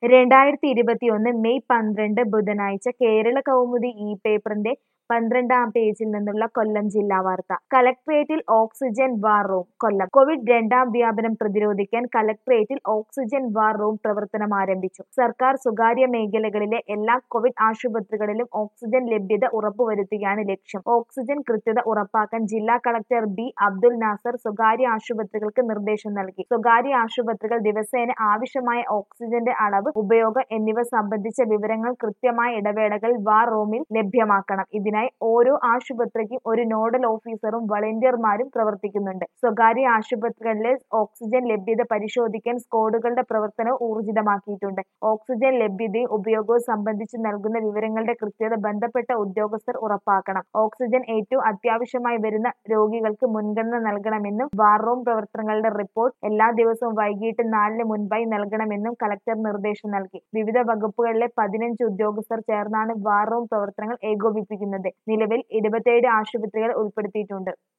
രണ്ടായിരത്തി ഇരുപത്തിയൊന്ന് മെയ് പന്ത്രണ്ട് ബുധനാഴ്ച കേരള കൗമുദി ഈ പേപ്പറിന്റെ പന്ത്രണ്ടാം പേജിൽ നിന്നുള്ള കൊല്ലം ജില്ലാ വാർത്ത കലക്ട്രേറ്റിൽ oxygen war room Kollam covid രണ്ടാം വ്യാപനം പ്രതിരോധിക്കാൻ കലക്ട്രേറ്റിൽ ഓക്സിജൻ വാർ റൂം പ്രവർത്തനം ആരംഭിച്ചു സർക്കാർ സ്വകാര്യ മേഖലകളിലെ എല്ലാ കോവിഡ് ആശുപത്രികളിലും ഓക്സിജൻ ലഭ്യത ഉറപ്പുവരുത്തുകയാണ് ലക്ഷ്യം ഓക്സിജൻ കൃത്യത ഉറപ്പാക്കാൻ ജില്ലാ കളക്ടർ ബി അബ്ദുൽ നാസർ സ്വകാര്യ ആശുപത്രികൾക്ക് നിർദ്ദേശം നൽകി സ്വകാര്യ ആശുപത്രികൾ ദിവസേന ആവശ്യമായ ഓക്സിജന്റെ അളവ് ഉപയോഗം എന്നിവ സംബന്ധിച്ച വിവരങ്ങൾ കൃത്യമായ ഇടവേളകളിൽ വാർ റൂമിൽ ലഭ്യമാക്കണം ഇതിനായി ഓരോ ആശുപത്രിക്കും ഒരു നോഡൽ ഓഫീസറും വളണ്ടിയർമാരും പ്രവർത്തിക്കുന്നുണ്ട് സ്വകാര്യ ആശുപത്രികളിലെ ഓക്സിജൻ ലഭ്യത പരിശോധിക്കാൻ സ്ക്വാഡുകളുടെ പ്രവർത്തനവും ഊർജിതമാക്കിയിട്ടുണ്ട് ഓക്സിജൻ ലഭ്യതയും ഉപയോഗവും സംബന്ധിച്ച് നൽകുന്ന വിവരങ്ങളുടെ കൃത്യത ബന്ധപ്പെട്ട ഉദ്യോഗസ്ഥർ ഉറപ്പാക്കണം ഓക്സിജൻ ഏറ്റവും അത്യാവശ്യമായി വരുന്ന രോഗികൾക്ക് മുൻഗണന നൽകണമെന്നും വാർ റൂം പ്രവർത്തനങ്ങളുടെ റിപ്പോർട്ട് എല്ലാ ദിവസവും വൈകിട്ട് നാലിന് മുൻപായി നൽകണമെന്നും കലക്ടർ നിർദ്ദേശം നൽകി വിവിധ വകുപ്പുകളിലെ പതിനഞ്ച് ഉദ്യോഗസ്ഥർ ചേർന്നാണ് വാർ റൂം പ്രവർത്തനങ്ങൾ ഏകോപിപ്പിക്കുന്നത് നിലവിൽ ഇരുപത്തിയേഴ് ആശുപത്രികൾ ഉൾപ്പെടുത്തിയിട്ടുണ്ട്